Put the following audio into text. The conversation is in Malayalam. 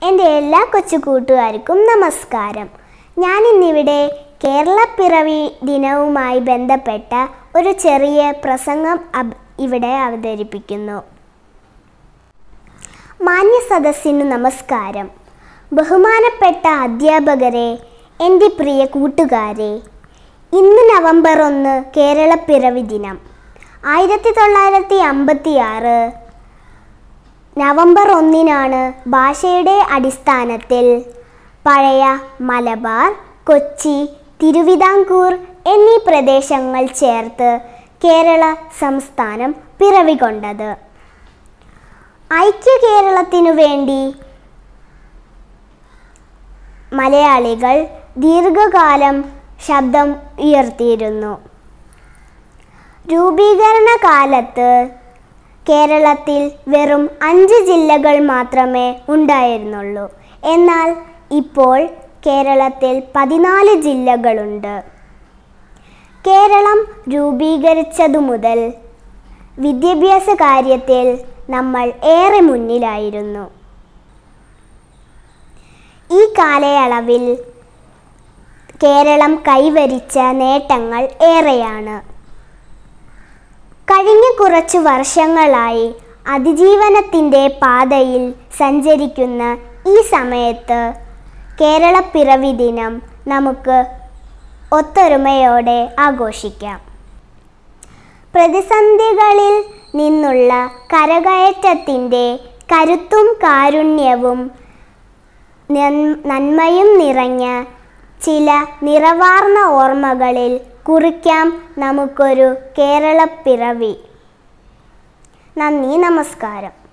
എൻ്റെ എല്ലാ കൊച്ചു കൂട്ടുകാർക്കും നമസ്കാരം ഞാൻ ഇന്നിവിടെ കേരളപ്പിറവി ദിനവുമായി ബന്ധപ്പെട്ട ഒരു ചെറിയ പ്രസംഗം അബ് ഇവിടെ അവതരിപ്പിക്കുന്നു മാന്യ സദസ്സിനു നമസ്കാരം ബഹുമാനപ്പെട്ട അധ്യാപകരെ എൻ്റെ പ്രിയ കൂട്ടുകാരെ ഇന്ന് നവംബർ ഒന്ന് കേരളപ്പിറവി ദിനം ആയിരത്തി തൊള്ളായിരത്തി അമ്പത്തി ആറ് നവംബർ ഒന്നിനാണ് ഭാഷയുടെ അടിസ്ഥാനത്തിൽ പഴയ മലബാർ കൊച്ചി തിരുവിതാംകൂർ എന്നീ പ്രദേശങ്ങൾ ചേർത്ത് കേരള സംസ്ഥാനം പിറവികൊണ്ടത് ഐക്യ കേരളത്തിനു വേണ്ടി മലയാളികൾ ദീർഘകാലം ശബ്ദം ഉയർത്തിയിരുന്നു രൂപീകരണ കാലത്ത് കേരളത്തിൽ വെറും അഞ്ച് ജില്ലകൾ മാത്രമേ ഉണ്ടായിരുന്നുള്ളൂ എന്നാൽ ഇപ്പോൾ കേരളത്തിൽ പതിനാല് ജില്ലകളുണ്ട് കേരളം രൂപീകരിച്ചതു മുതൽ വിദ്യാഭ്യാസ കാര്യത്തിൽ നമ്മൾ ഏറെ മുന്നിലായിരുന്നു ഈ കാലയളവിൽ കേരളം കൈവരിച്ച നേട്ടങ്ങൾ ഏറെയാണ് കഴിഞ്ഞ കുറച്ചു വർഷങ്ങളായി അതിജീവനത്തിൻ്റെ പാതയിൽ സഞ്ചരിക്കുന്ന ഈ സമയത്ത് കേരളപ്പിറവി ദിനം നമുക്ക് ഒത്തൊരുമയോടെ ആഘോഷിക്കാം പ്രതിസന്ധികളിൽ നിന്നുള്ള കരകയറ്റത്തിൻ്റെ കരുത്തും കാരുണ്യവും നൻ- നന്മയും നിറഞ്ഞ ചില നിറവാർന്ന ഓർമ്മകളിൽ കുറിക്കാം നമുക്കൊരു കേരളപ്പിറവി നന്ദി നമസ്കാരം